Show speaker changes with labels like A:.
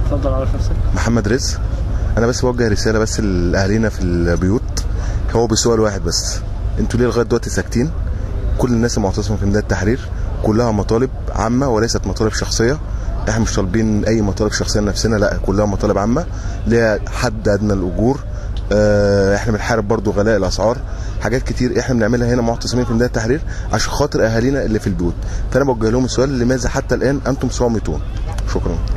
A: اتفضل عرف نفسك
B: محمد رزق انا بس بوجه رساله بس لاهالينا في البيوت هو بسؤال واحد بس انتوا ليه لغايه دلوقتي ساكتين كل الناس المعتصمه في ميدان التحرير كلها مطالب عامه وليست مطالب شخصيه احنا مش طالبين اي مطالب شخصيه لنفسنا لا كلها مطالب عامه ليها حد ادنى الاجور آه، احنا بنحارب برضو غلاء الاسعار حاجات كتير احنا بنعملها هنا معتصمين في ميدان التحرير عشان خاطر اهالينا اللي في البيوت فانا بوجه لهم السؤال لماذا حتى الان انتم صامتون شكرا